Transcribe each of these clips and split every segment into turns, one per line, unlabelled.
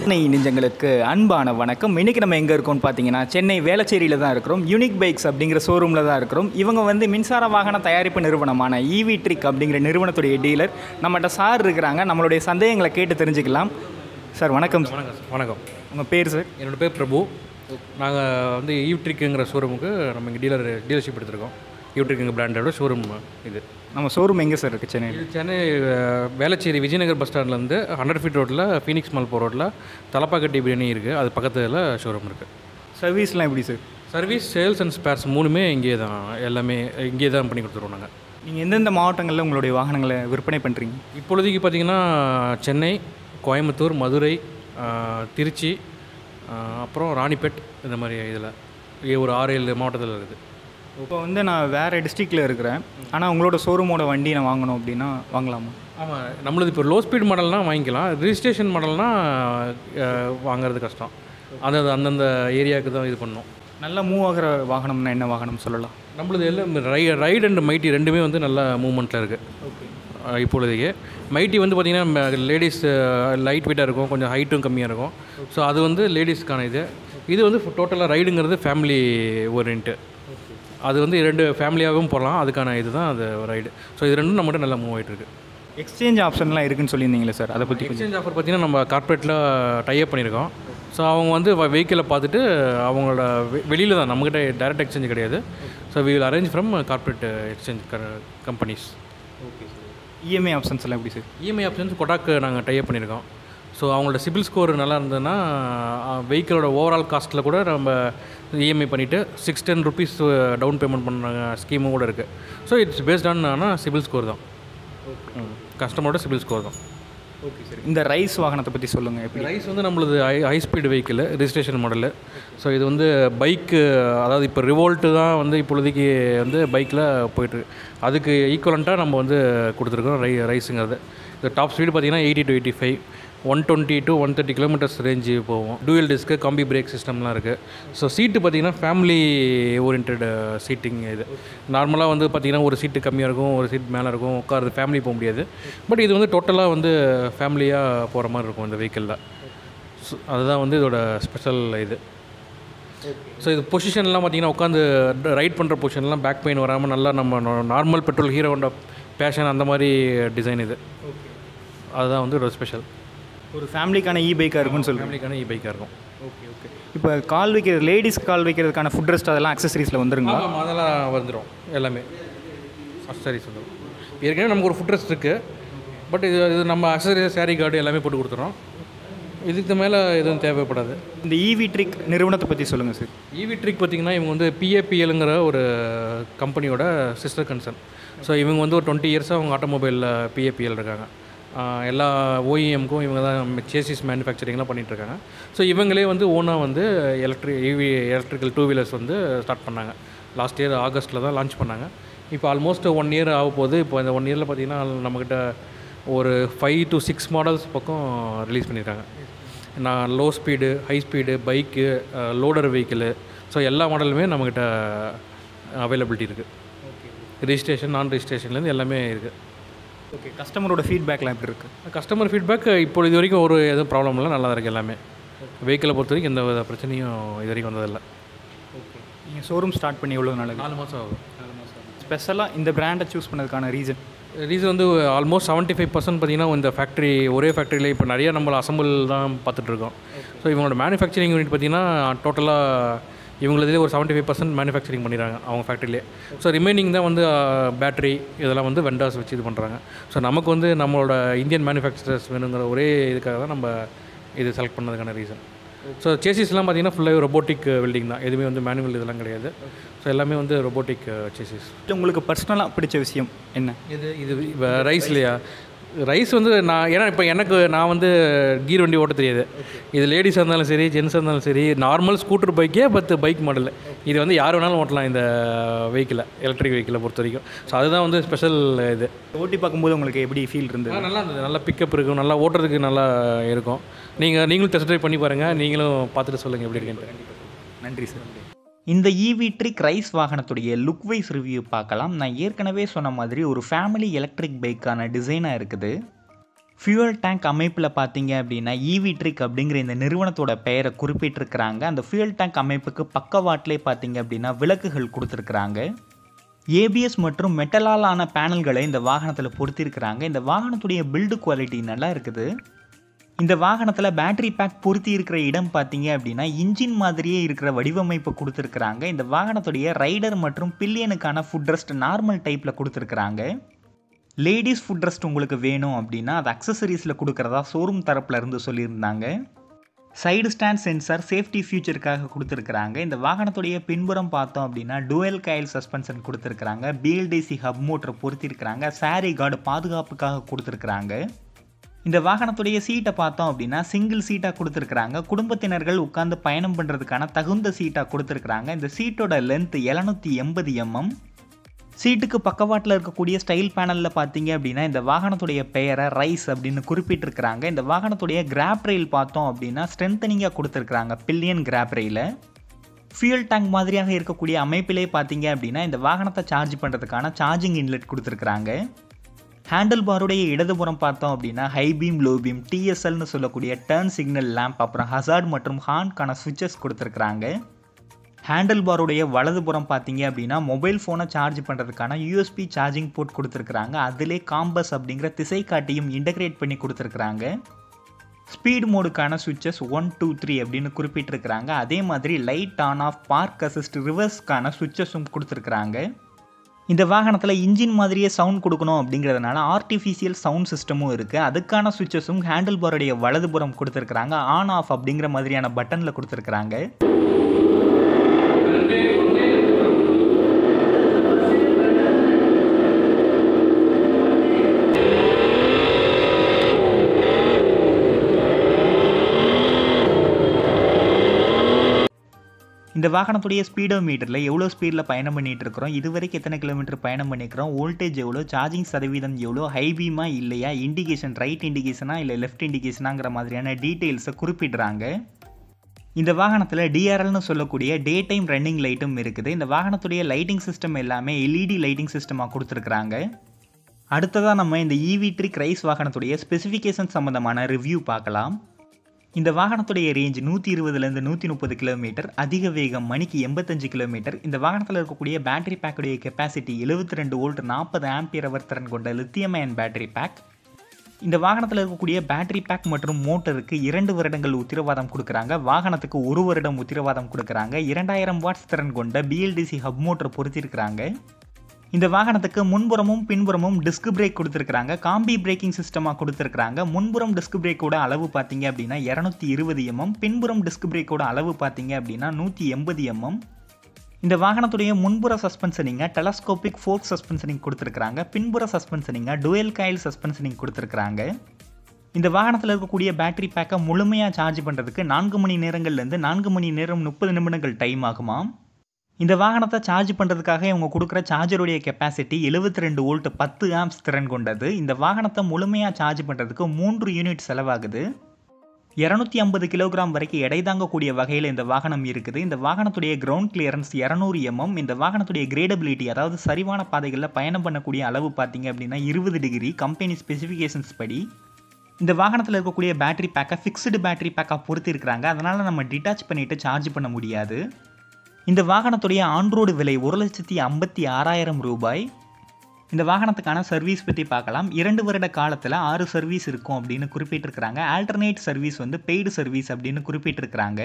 சென்னை நெஞ்சங்களுக்கு அன்பான வணக்கம் இன்றைக்கி நம்ம எங்கே இருக்கோம்னு பார்த்தீங்கன்னா சென்னை வேளச்சேரியில் தான் இருக்கிறோம் யூனிக் பைக்ஸ் அப்படிங்கிற ஷோரூமில் தான் இருக்கிறோம் இவங்க வந்து மின்சார வாகன தயாரிப்பு நிறுவனமான ஈவி ட்ரிக் அப்படிங்கிற நிறுவனத்துடைய டீலர் நம்மகிட்ட சார் இருக்கிறாங்க நம்மளுடைய சந்தேகங்களை கேட்டு தெரிஞ்சுக்கலாம் சார் வணக்கம் சார்
வணக்கம் சார் வணக்கம்
உங்கள் பேர் சார்
என்னோட பேர் பிரபு நாங்கள் வந்து ஈவ்ட்ரிக்குங்கிற ஷோரூமுக்கு நம்ம இங்கே டீலர் டீலர்ஷிப் எடுத்திருக்கோம் ஈவ்ட்ரிக்குங்க பிராண்டோட ஷோரூம் இது
நம்ம ஷோரூம் எங்கே சார் இருக்குது சென்னையில்
இது சென்னை அஹ், வேளச்சேரி விஜயநகர் பஸ் ஸ்டாண்ட்லேருந்து ஹண்ட்ரட் ஃபீட் ரோட்டில் ஃபீனிக்ஸ் மால் போகிற ரோட்டில் தலப்பாக்கட்டி பிரியாணி இருக்குது அது பக்கத்தில் ஷோரூம் இருக்குது
சர்வீஸ்லாம் எப்படி sir
service sales and spares மூணுமே இங்கே தான் எல்லாமே இங்கே தான் பண்ணி கொடுத்துருவோம் நாங்கள்
நீங்கள் எந்தெந்த மாவட்டங்களில் உங்களுடைய வாகனங்களை விற்பனை பண்ணுறீங்க
இப்பொழுதைக்கு பார்த்தீங்கன்னா சென்னை கோயம்புத்தூர் மதுரை அஹ், திருச்சி அஹ், அப்புறம் ராணிப்பேட் இந்த மாதிரி இதில் ஒரு ஆறு ஏழு மாவட்டத்தில் இருக்குது
இப்போ வந்து நான் வேறு டிஸ்ட்ரிக்டில் இருக்கிறேன் ஆனால் உங்களோட ஷோரூமோட வண்டி நான் வாங்கணும் அப்படின்னா வாங்கலாமா
ஆமாம் நம்மளது இப்போ லோ ஸ்பீட் மாடல்னால் வாங்கிக்கலாம் ரிஜிஸ்ட்ரேஷன் மாடல்னால் வாங்குறது கஷ்டம் அது அந்தந்த ஏரியாவுக்கு தான் இது பண்ணணும்
நல்லா மூவ் ஆகிற வாகனம்னா என்ன வாகனம் சொல்லலாம்
நம்மளது எல்லாம் ரை ரைட் அண்ட் மைட்டி ரெண்டுமே வந்து நல்ல மூவ்மெண்ட்டில் இருக்குது இப்பொழுதைக்கு மைட்டி வந்து பார்த்திங்கன்னா லேடிஸ் லைட் வெயிட்டாக இருக்கும் கொஞ்சம் ஹைட்டும் கம்மியாக இருக்கும் ஸோ அது வந்து லேடிஸ்க்கான இது இது வந்து டோட்டலாக ரைடுங்கிறது ஃபேமிலி ஓரியன்ட்டு அது வந்து ரெண்டு ஃபேமிலியாகவும் போகலாம் அதுக்கான இதுதான் அது ரைடு ஸோ இது ரெண்டும் நம்மகிட்ட நல்லா மூவ் ஆகிட்டு இருக்கு
எக்ஸ்சேஞ்ச் ஆப்ஷன்லாம் இருக்குன்னு சொல்லியிருந்தீங்களே சார் அதை பற்றி கொஞ்சம்
எக்ஸ்சேஞ்ச் ஆஃபர் பார்த்தீங்கன்னா நம்ம கார்ப்பரேட்டில் டைப் பண்ணியிருக்கோம் ஸோ அவங்க வந்து வெஹிக்கிளை பார்த்துட்டு அவங்களோட வெளியில் தான் நம்மக்கிட்ட டைரக்ட் எக்ஸ்சேஞ்ச் கிடையாது so we will arrange from corporate exchange companies
EMI options எல்லாம் எப்படி சார்
இஎம்ஐ ஆப்ஷன்ஸ் கொடாக்கு நாங்கள் டைப் பண்ணியிருக்கோம் ஸோ அவங்களோட சிபில் ஸ்கோர் நல்லா இருந்ததுன்னா வெஹிக்கிளோட ஓவரால் காஸ்ட்டில் கூட நம்ம இஎம்ஐ பண்ணிவிட்டு six ten rupees down payment பண்ணுறாங்க ஸ்கீமும் கூட இருக்குது ஸோ இட்ஸ் பேஸ்ட் ஆன் ஆனால் சிபில் ஸ்கோர் தான் கஸ்டமரோட சிபில் ஸ்கோர் தான்
ஓகே சார் இந்த ரைஸ் வாகனத்தை பற்றி சொல்லுங்கள் எப்படி
ரைஸ் வந்து நம்மளது high high speed vehicle registration model so இது வந்து பைக்கு அதாவது இப்போ ரிவோல்ட்டு தான் வந்து இப்பொழுதைக்கு வந்து பைக்கில் போயிட்டுருக்கு அதுக்கு ஈக்குவலண்ட்டாக நம்ம வந்து கொடுத்துருக்கோம் ரை ரைஸுங்கிறது இது டாப் ஸ்பீடு பார்த்தீங்கன்னா eighty to eighty five one twenty to one thirty kilometres range போவோம் டூயல் டிஸ்க்கு காம்பி பிரேக் சிஸ்டம்லாம் இருக்குது ஸோ சீட்டு பார்த்தீங்கன்னா ஃபேமிலி ஓரியன்ட் சீட்டிங் இது நார்மலாக வந்து பார்த்திங்கன்னா ஒரு சீட்டு கம்மியாக இருக்கும் ஒரு சீட் மேலே இருக்கும் உட்காருது ஃபேமிலி போக முடியாது பட் இது வந்து டோட்டலாக வந்து ஃபேமிலியாக போகிற மாதிரி இருக்கும் இந்த வெஹிக்கிளில் ஸோ அதுதான் வந்து இதோட ஸ்பெஷல் இது ஸோ இது பொசிஷன்லாம் பார்த்தீங்கன்னா உட்காந்து ரைட் பண்ணுற பொசிஷன்லாம் பேக் பெயின் வராமல் நல்லா நம்ம normal petrol Hero Honda Passion அந்த மாதிரி டிசைன் இது அதுதான் வந்து ஒரு ஸ்பெஷல்
ஒரு ஃபேமிலிக்கான இ பைக்காக இருக்கும்னு சொல்லுங்கள்
ஃபேமிலிக்கான இ பைக்காக இருக்கும்
ஓகே ஓகே இப்போ கால் வைக்கிறது லேடிஸ் கால் வைக்கிறதுக்கான ஃபுட் ரெஸ்ட் அதெல்லாம் அக்சசரிஸில் வந்துருங்களா
ஆமாம் அதெல்லாம் வந்துடும் எல்லாமே அக்சரிஸ் வந்துடும் ஏற்கனவே நமக்கு ஒரு ஃபுட் ரெஸ்ட் இருக்குது பட் இது இது நம்ம அக்சசரிஸ் சாரி கார்டு எல்லாமே போட்டு கொடுத்துறோம் இதுக்கு மேலே எதுவும் தேவைப்படாது
இந்த இவி ட்ரிக் நிறுவனத்தை பற்றி சொல்லுங்கள் சார்
ஈவி ட்ரிக் பார்த்திங்கன்னா இவங்க வந்து பிஏபிஎல்ங்கிற ஒரு கம்பெனியோட சிஸ்டர் கன்சர்ன் ஸோ இவங்க வந்து ஒரு டுவெண்ட்டி இயர்ஸாக அவங்க ஆட்டோமொபைலில் பிஏபிஎல் இருக்காங்க ஆஹ் எல்லா ஓஇஎம்க்கும் இவங்க தான் சேசிஸ் மேனுஃபேக்சரிங்லாம் பண்ணிகிட்ருக்காங்க ஸோ இவங்களே வந்து ஓனாக வந்து electric EV electrical two wheelers வந்து ஸ்டார்ட் பண்ணாங்க லாஸ்ட் இயர் ஆகஸ்ட்டில் தான் லான்ச் பண்ணாங்க இப்போ ஆல்மோஸ்ட் ஒன் இயர் ஆக போகுது இப்போ இந்த ஒன் இயரில் பார்த்திங்கன்னா நம்மக்கிட்ட ஒரு ஃபைவ் டு சிக்ஸ் மாடல்ஸ் பக்கம் ரிலீஸ் பண்ணியிருக்காங்க நான் low speed high speed bike loader vehicle so எல்லா மாடலுமே நம்மக்கிட்ட அவைலபிலிட்டி இருக்குது ரிஜிஸ்ட்ரேஷன் நான் ரிஜிஸ்ட்ரேஷன்லேருந்து எல்லாமே இருக்குது
ஓகே கஸ்டமரோட ஃபீட்பேக்லாம் எப்படி இருக்குது
கஸ்டமர் ஃபீட்பேக் இப்போ இது வரைக்கும் ஒரு எதுவும் ப்ராப்ளம் இல்லை நல்லா தான் இருக்குது எல்லாமே வெஹிக்கிளை பொறுத்த வரைக்கும் எந்த வித பிரச்சனையும் இது வரைக்கும் வந்ததில்லை
ஓகே நீங்கள் ஷோரூம் ஸ்டார்ட் பண்ணி எவ்வளோ நாளுங்க
நாலு மாதம் ஆகும்
ஸ்பெஷலாக இந்த பிராண்டை சூஸ் பண்ணதுக்கான ரீசன்
ரீசன் வந்து ஆல்மோஸ்ட் செவன்ட்டி ஃபைவ் பர்சன்ட் பார்த்தீங்கன்னா இந்த ஃபேக்ட்ரி ஒரே ஃபேக்ட்ரியில் இப்போ நிறைய நம்மள அசம்பிள் தான் பார்த்துட்ருக்கோம் ஸோ இவங்களோட மேனுஃபேக்சரிங் யூனிட் பார்த்தீங்கன்னா டோட்டலாக இவங்களதுலேயே ஒரு செவன்ட்டி ஃபைவ் பர்சன்ட் மேனுஃபேக்சரிங் பண்ணிடுறாங்க அவங்க ஃபேக்ட்ரிலே ஸோ ரிமைனிங் தான் வந்து பேட்டரி இதெல்லாம் வந்து வெண்டாஸ் வச்சு இது பண்ணுறாங்க ஸோ நமக்கு வந்து நம்மளோட இந்தியன் மேனுஃபேக்சரர்ஸ் வேணுங்கிற ஒரே இதுக்காக தான் நம்ம இது செலக்ட் பண்ணதுக்கான ரீசன் ஸோ சேசிஸ்லாம் பார்த்தீங்கன்னா ஃபுல்லாகவே ரொபோட்டிக் வெல்டிங் தான் எதுவுமே வந்து மேனுவல் இதெல்லாம் கிடையாது ஸோ எல்லாமே வந்து ரொபோட்டிக் சேசிஸ்
உங்களுக்கு பர்சனலாக பிடிச்ச விஷயம் என்ன
இது இது ரைஸ் இல்லையா ரைஸ் வந்து நான் ஏன்னா இப்போ எனக்கு நான் வந்து கீர் வண்டி ஓட்ட தெரியாது இது லேடிஸாக இருந்தாலும் சரி ஜென்ஸாக இருந்தாலும் சரி நார்மல் ஸ்கூட்டர் பைக்கே பட் பைக் மாடல் இது வந்து யார் வேணாலும் ஓட்டலாம் இந்த வெஹிக்கிளை எலக்ட்ரிக் வெஹிக்கிளை பொறுத்த வரைக்கும் ஸோ அதுதான் வந்து ஸ்பெஷல் இது
ஓட்டி பார்க்கும்போது உங்களுக்கு எப்படி ஃபீல் இருந்தது
நல்லா இருந்தது நல்லா பிக்கப் இருக்கும் நல்லா ஓட்டுறதுக்கு நல்லா இருக்கும் நீங்கள் நீங்களும் டெஸ்ட் ட்ரைவ் பண்ணி பாருங்கள் நீங்களும் பார்த்துட்டு சொல்லுங்கள் எப்படி இருக்குன்ட்டு
நன்றி சார்
இந்த ஈவி ட்ரிக் ரைஸ் வாகனத்துடைய லுக் வைஸ் ரிவ்யூ பார்க்கலாம் நான் ஏற்கனவே சொன்ன மாதிரி ஒரு ஃபேமிலி எலக்ட்ரிக் பைக்கான டிசைனாக இருக்குது ஃபியூயல் டேங்க் அமைப்பில் பார்த்தீங்க அப்படின்னா ஈவி ட்ரிக் அப்படிங்கிற இந்த நிறுவனத்தோட பெயரை குறிப்பிட்டிருக்கிறாங்க அந்த ஃபியூயல் டேங்க் அமைப்புக்கு பக்கவாட்டிலே பார்த்தீங்க அப்படின்னா விளக்குகள் கொடுத்துருக்குறாங்க ஏபிஎஸ் மற்றும் மெட்டலால் ஆன பேனல்களை இந்த வாகனத்தில் பொருத்தியிருக்கிறாங்க இந்த வாகனத்துடைய பில்டு குவாலிட்டி நல்லா இருக்குது இந்த வாகனத்தில் பேட்டரி பேக் பொருத்தி இருக்கிற இடம் பார்த்தீங்க அப்படின்னா இன்ஜின் மாதிரியே இருக்கிற வடிவமைப்பு கொடுத்துருக்குறாங்க இந்த வாகனத்துடைய ரைடர் மற்றும் பில்லியனுக்கான ஃபுட் ரெஸ்ட் நார்மல் டைப்பில் கொடுத்துருக்குறாங்க லேடிஸ் ஃபுட் ரெஸ்ட் உங்களுக்கு வேணும் அப்படின்னா அது அக்சசரிஸில் கொடுக்குறதா ஷோரூம் தரப்புல இருந்து சொல்லியிருந்தாங்க சைடு ஸ்டாண்ட் சென்சார் சேஃப்டி ஃபியூச்சருக்காக கொடுத்துருக்குறாங்க இந்த வாகனத்துடைய பின்புறம் பார்த்தோம் அப்படின்னா டுவெல் கயல் சஸ்பென்ஷன் கொடுத்துருக்குறாங்க பிஎல்டிசி ஹப் மோட்டர் பொருத்திருக்கிறாங்க சாரி கார்டு பாதுகாப்புக்காக கொடுத்துருக்குறாங்க இந்த வாகனத்துடைய சீட்டை பார்த்தோம் அப்படின்னா சிங்கிள் சீட்டாக கொடுத்துருக்குறாங்க குடும்பத்தினர்கள் உட்காந்து பயணம் பண்ணுறதுக்கான தகுந்த சீட்டாக கொடுத்துருக்குறாங்க இந்த சீட்டோட லென்த் எழுநூற்றி எண்பது எம்எம் சீட்டுக்கு பக்கவாட்டில் இருக்கக்கூடிய ஸ்டைல் பேனலில் பார்த்தீங்க அப்படின்னா இந்த வாகனத்துடைய பெயரை ரைஸ் அப்படின்னு குறிப்பிட்டிருக்கிறாங்க இந்த வாகனத்துடைய கிராப் ரயில் பார்த்தோம் அப்படின்னா ஸ்ட்ரென்தனிங்காக கொடுத்துருக்குறாங்க பில்லியன் கிராப் ரயிலை ஃபியூல் டேங்க் மாதிரியாக இருக்கக்கூடிய அமைப்பிலே பார்த்தீங்க அப்படின்னா இந்த வாகனத்தை சார்ஜ் பண்ணுறதுக்கான சார்ஜிங் இன்லெட் கொடுத்துருக்குறாங்க ஹேண்டில் பாருடைய இடதுபுறம் பார்த்தோம் அப்படின்னா ஹை பீம் லோ பீம் டிஎஸ்எல்னு சொல்லக்கூடிய டர்ன் சிக்னல் லேம்ப் அப்புறம் ஹசார்ட் மற்றும் ஹார்ன்கான சுவிச்சஸ் கொடுத்துருக்குறாங்க ஹேண்டில் பாருடைய வலதுபுறம் பார்த்தீங்க அப்படின்னா மொபைல் ஃபோனை சார்ஜ் பண்ணுறதுக்கான யூஎஸ்பி சார்ஜிங் போர்ட் கொடுத்துருக்குறாங்க அதிலே காம்பஸ் அப்படிங்கிற திசை காட்டியும் இன்டகிரேட் பண்ணி கொடுத்துருக்குறாங்க ஸ்பீட் மோடுக்கான சுவிச்சஸ் ஒன் டூ த்ரீ அப்படின்னு குறிப்பிட்டிருக்கிறாங்க அதே மாதிரி light on off park assist ரிவர்ஸ்க்கான சுவிச்சஸும் கொடுத்துருக்குறாங்க இந்த வாகனத்தில் இன்ஜின் மாதிரியே சவுண்ட் கொடுக்கணும் அப்படிங்கிறதுனால ஆர்டிஃபிஷியல் சவுண்ட் சிஸ்டமும் இருக்குது அதுக்கான சுவிச்சஸும் ஹேண்டில் பாருடைய வலதுபுறம் கொடுத்துருக்குறாங்க ஆன் ஆஃப் அப்படிங்கிற மாதிரியான பட்டனில் கொடுத்துருக்குறாங்க இந்த வாகனத்துடைய ஸ்பீடோ மீட்டரில் எவ்வளோ ஸ்பீடில் பயணம் பண்ணிகிட்டு இருக்கிறோம் இது வரைக்கும் எத்தனை கிலோமீட்டர் பயணம் பண்ணிக்கிறோம் வோல்டேஜ் எவ்வளோ சார்ஜிங் சதவீதம் எவ்வளோ ஹை பீமா இல்லையா இண்டிகேஷன் ரைட் இண்டிகேஷனா இல்லை லெஃப்ட் இண்டிகேஷனாங்கிற மாதிரியான டீட்டெயில்ஸை குறிப்பிடுறாங்க இந்த வாகனத்தில் டிஆர்எல்னு சொல்லக்கூடிய டே டைம் ரன்னிங் லைட்டும் இருக்குது இந்த வாகனத்துடைய லைட்டிங் சிஸ்டம் எல்லாமே எல்இடி லைட்டிங் சிஸ்டமாக கொடுத்துருக்குறாங்க அடுத்ததாக நம்ம இந்த இவி ட்ரிக் ரைஸ் வாகனத்துடைய ஸ்பெசிஃபிகேஷன் சம்மந்தமான ரிவ்யூ பார்க்கலாம் இந்த வாகனத்துடைய ரேஞ்ச் நூற்றி இருபதுலேருந்து நூற்றி முப்பது கிலோமீட்டர் அதிக வேகம் மணிக்கு எண்பத்தஞ்சு கிலோமீட்டர் இந்த வாகனத்தில் இருக்கக்கூடிய பேட்டரி பேக்குடைய கெப்பாசிட்டி எழுபத்தி ரெண்டு வோல்ட் நாற்பது ஆம்பியர் அவர் திறன் கொண்ட லித்தியம் அயன் பேட்டரி பேக் இந்த வாகனத்தில் இருக்கக்கூடிய பேட்டரி பேக் மற்றும் மோட்டருக்கு இரண்டு வருடங்கள் உத்தரவாதம் கொடுக்குறாங்க வாகனத்துக்கு ஒரு வருடம் உத்தரவாதம் கொடுக்குறாங்க இரண்டாயிரம் வாட்ஸ் திறன் கொண்ட பிஎல்டிசி ஹப் மோட்டர் பொருத்திருக்கிறாங்க இந்த வாகனத்துக்கு முன்புறமும் பின்புறமும் டிஸ்க் பிரேக் கொடுத்துருக்காங்க காம்பி பிரேக்கிங் சிஸ்டமாக கொடுத்துருக்காங்க முன்புறம் டிஸ்க் பிரேக்கோட அளவு பார்த்தீங்க அப்படின்னா இரநூத்தி இருபது எம்எம் பின்புறம் டிஸ்க் பிரேக்கோட அளவு பார்த்தீங்க அப்படின்னா நூற்றி எண்பது எம்எம் இந்த வாகனத்துடைய முன்புற சஸ்பென்ஷனிங்க டெலஸ்கோபிக் ஃபோர்க் சஸ்பென்ஷனிங் கொடுத்துருக்காங்க பின்புற சஸ்பென்ஷனிங்க டுவெல் காயில் சஸ்பென்ஷனிங் கொடுத்துருக்காங்க இந்த வாகனத்தில் இருக்கக்கூடிய பேட்டரி பேக்கை முழுமையாக சார்ஜ் பண்ணுறதுக்கு நான்கு மணி நேரங்கள்லேருந்து நான்கு மணி நேரம் முப்பது நிமிடங்கள் டைம் ஆகுமா இந்த வாகனத்தை சார்ஜ் பண்ணுறதுக்காக இவங்க கொடுக்குற சார்ஜருடைய கெப்பாசிட்டி எழுபத்தி ரெண்டு வோல்ட் பத்து ஆம்ஸ் திறன் கொண்டது இந்த வாகனத்தை முழுமையாக சார்ஜ் பண்ணுறதுக்கு மூன்று யூனிட் செலவாகுது இரநூத்தி ஐம்பது கிலோகிராம் வரைக்கும் எடை தாங்கக்கூடிய வகையில் இந்த வாகனம் இருக்குது இந்த வாகனத்துடைய கிரவுண்ட் கிளியரன்ஸ் இரநூறு எம்எம் இந்த வாகனத்துடைய கிரேடபிலிட்டி அதாவது சரிவான பாதைகளில் பயணம் பண்ணக்கூடிய அளவு பார்த்தீங்க அப்படின்னா இருபது டிகிரி கம்பெனி ஸ்பெசிஃபிகேஷன்ஸ் படி இந்த வாகனத்தில் இருக்கக்கூடிய பேட்டரி பேக்கை ஃபிக்ஸ்டு பேட்டரி பேக்காக பொறுத்து இருக்கிறாங்க அதனால் நம்ம டிட்டாச் பண்ணிவிட்டு சார்ஜ் பண்ண முடியாது இந்த வாகனத்துடைய ஆன்ரோடு விலை ஒரு லட்சத்தி ஐம்பத்தி ஆறாயிரம் ரூபாய் இந்த வாகனத்துக்கான சர்வீஸ் பற்றி பார்க்கலாம் இரண்டு வருட காலத்தில் ஆறு சர்வீஸ் இருக்கும் அப்படின்னு குறிப்பிட்டிருக்கிறாங்க ஆல்டர்னேட் சர்வீஸ் வந்து பெய்டு சர்வீஸ் அப்படின்னு குறிப்பிட்டிருக்கிறாங்க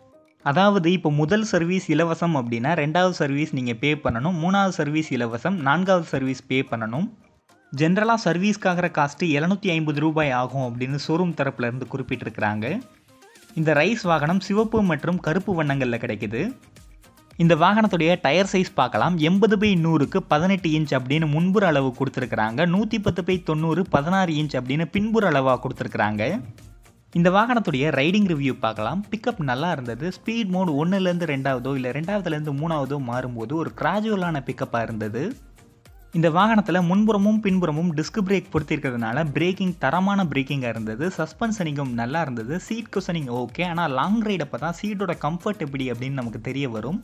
அதாவது இப்போ முதல் சர்வீஸ் இலவசம் அப்படின்னா ரெண்டாவது சர்வீஸ் நீங்கள் பே பண்ணணும் மூணாவது சர்வீஸ் இலவசம் நான்காவது சர்வீஸ் பே பண்ணணும் ஜென்ரலாக சர்வீஸ்க்காகிற காஸ்ட்டு எழுநூற்றி ஐம்பது ரூபாய் ஆகும் அப்படின்னு ஷோரூம் தரப்புலேருந்து குறிப்பிட்டிருக்கிறாங்க இந்த ரைஸ் வாகனம் சிவப்பு மற்றும் கருப்பு வண்ணங்களில் கிடைக்குது இந்த வாகனத்துடைய டயர் சைஸ் பார்க்கலாம் எண்பது பை நூறுக்கு பதினெட்டு இன்ச் அப்படின்னு முன்புற அளவு கொடுத்துருக்குறாங்க நூற்றி பத்து பை தொண்ணூறு பதினாறு இன்ச் அப்படின்னு பின்புற அளவாக கொடுத்துருக்குறாங்க இந்த வாகனத்துடைய ரைடிங் ரிவ்யூ பார்க்கலாம் பிக்கப் நல்லா இருந்தது ஸ்பீட் மோட் ஒன்றுலேருந்து ரெண்டாவதோ இல்லை ரெண்டாவதுலேருந்து மூணாவதோ மாறும்போது ஒரு கிராஜுவலான பிக்கப்பாக இருந்தது இந்த வாகனத்தில் முன்புறமும் பின்புறமும் டிஸ்க் பிரேக் பொருத்திருக்கிறதுனால பிரேக்கிங் தரமான பிரேக்கிங்காக இருந்தது சஸ்பென்ஷனிங்கும் நல்லா இருந்தது சீட் குஷனிங் ஓகே ஆனால் லாங் ரைட் அப்போ தான் சீட்டோட கம்ஃபர்ட் எப்படி அப்படின்னு நமக்கு தெரிய வரும்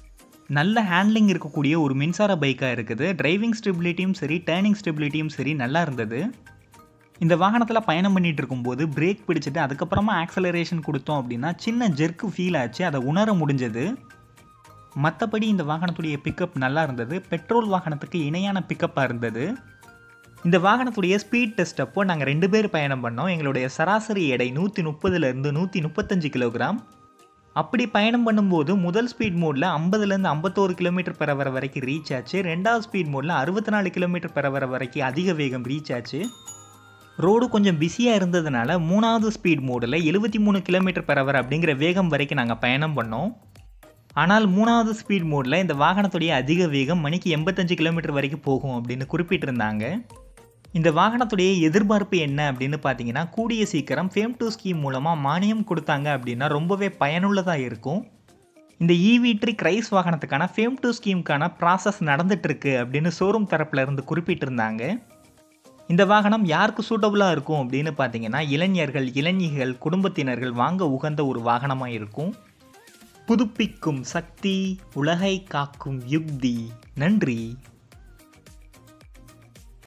நல்ல ஹேண்ட்லிங் இருக்கக்கூடிய ஒரு மின்சார பைக்காக இருக்குது டிரைவிங் ஸ்டெபிலிட்டியும் சரி டேர்னிங் ஸ்டெபிலிட்டியும் சரி நல்லா இருந்தது இந்த வாகனத்தில் பயணம் பண்ணிட்டு இருக்கும்போது பிரேக் பிடிச்சிட்டு அதுக்கப்புறமா ஆக்சலரேஷன் கொடுத்தோம் அப்படின்னா சின்ன ஜெர்க்கு ஃபீல் ஆச்சு அதை உணர முடிஞ்சது மற்றபடி இந்த வாகனத்துடைய பிக்கப் நல்லா இருந்தது பெட்ரோல் வாகனத்துக்கு இணையான பிக்கப்பாக இருந்தது இந்த வாகனத்துடைய ஸ்பீட் டெஸ்ட் அப்போ நாங்கள் ரெண்டு பேர் பயணம் பண்ணோம் எங்களுடைய சராசரி எடை நூற்றி முப்பதுலேருந்து நூற்றி முப்பத்தஞ்சு கிலோகிராம் அப்படி பயணம் பண்ணும்போது முதல் ஸ்பீட் மோடில் ஐம்பதுலேருந்து ஐம்பத்தோரு கிலோமீட்டர் பெற வர வரைக்கும் ரீச் ஆச்சு ரெண்டாவது ஸ்பீட் மோடில் அறுபத்தி நாலு கிலோமீட்டர் பெற வர வரைக்கும் அதிக வேகம் ரீச் ஆச்சு ரோடு கொஞ்சம் பிஸியாக இருந்ததுனால மூணாவது ஸ்பீட் மோடில் எழுபத்தி மூணு கிலோமீட்டர் பெற வர அப்படிங்கிற வேகம் வரைக்கும் நாங்கள் பயணம் பண்ணோம் ஆனால் மூணாவது ஸ்பீட் மோடில் இந்த வாகனத்துடைய அதிக வேகம் மணிக்கு எண்பத்தஞ்சு கிலோமீட்டர் வரைக்கும் போகும் அப்படின்னு குறிப்பிட்டிருந்தாங்க இந்த வாகனத்துடைய எதிர்பார்ப்பு என்ன அப்படின்னு பார்த்தீங்கன்னா கூடிய சீக்கிரம் ஃபேம் டூ ஸ்கீம் மூலமாக மானியம் கொடுத்தாங்க அப்படின்னா ரொம்பவே பயனுள்ளதாக இருக்கும் இந்த இவி கிரைஸ் வாகனத்துக்கான ஃபேம் டூ ஸ்கீமுக்கான ப்ராசஸ் நடந்துட்டுருக்கு அப்படின்னு ஷோரூம் தரப்புல இருந்து குறிப்பிட்டிருந்தாங்க இந்த வாகனம் யாருக்கு சூட்டபுளாக இருக்கும் அப்படின்னு பார்த்தீங்கன்னா இளைஞர்கள் இளைஞிகள் குடும்பத்தினர்கள் வாங்க உகந்த ஒரு வாகனமாக இருக்கும் புதுப்பிக்கும் சக்தி உலகை காக்கும் யுக்தி நன்றி